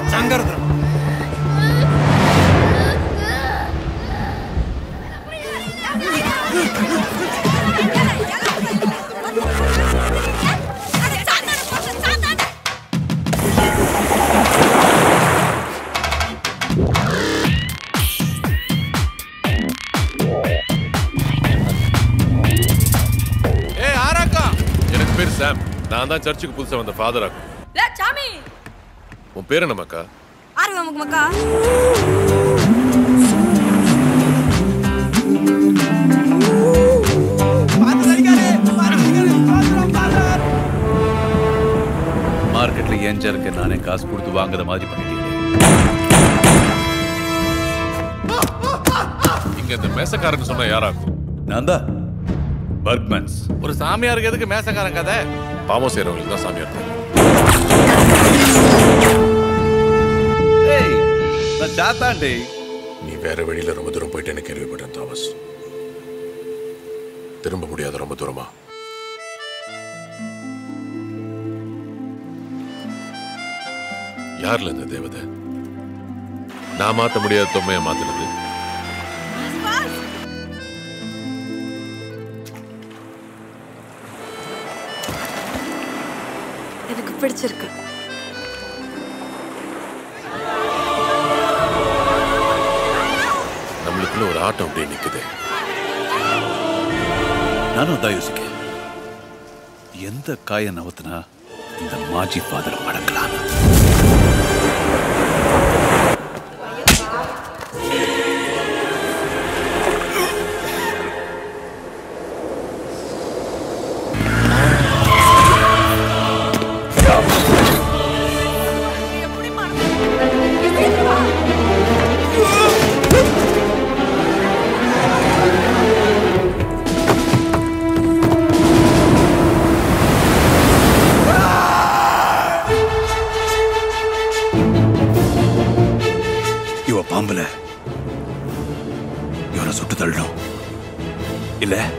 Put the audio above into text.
சங்கரதம் ஏ ஆராக்கா எனக்கு பேர் சாம் நான் தான் சர்ச்சுக்கு புதுசா வந்த ஃபாதர் ஆக்கும் லே சாமி உன் பேர் என்னமாக்கா ஆர்வம் நமக்கு மக்கா மார்க்கெட்ல ஏன் ஜருக்கு நானே காசு கொடுத்து வாங்குற மாதிரி பண்ணிட்டீங்க இங்க இந்த மேசக்காரன் சொன்ன யாராக்கும் நான் தான் பர்க்மன்ஸ் ஒரு சாமியாருக்கு எதுக்கு மேசக்காரன் கதை பாவம் செய்யறவங்களுக்கு தான் சாமியார் தெரியும். ஏய் நான் சாத்தாண்டே நீ வேற வழியில ரொம்ப தூரம் போயிட்டேன்னு கேள்விப்பட்டேன் தாமஸ் திரும்ப முடியாத ரொம்ப தூரமா யார்ல இந்த தேவதை நான் மாத்த முடியாத தொம்மைய மாத்துனது எனக்கு பிடிச்சிருக்கு நம்மளுக்குள்ள ஒரு ஆட்டம் அப்படியே நிக்குது நானும் அதான் யோசிக்கேன் எந்த காயை நவத்துனா இந்த மாஜி ஃபாதரை மடக்கலாம் இவ பாம்புல இவனை சுட்டு தள்ளணும் இல்ல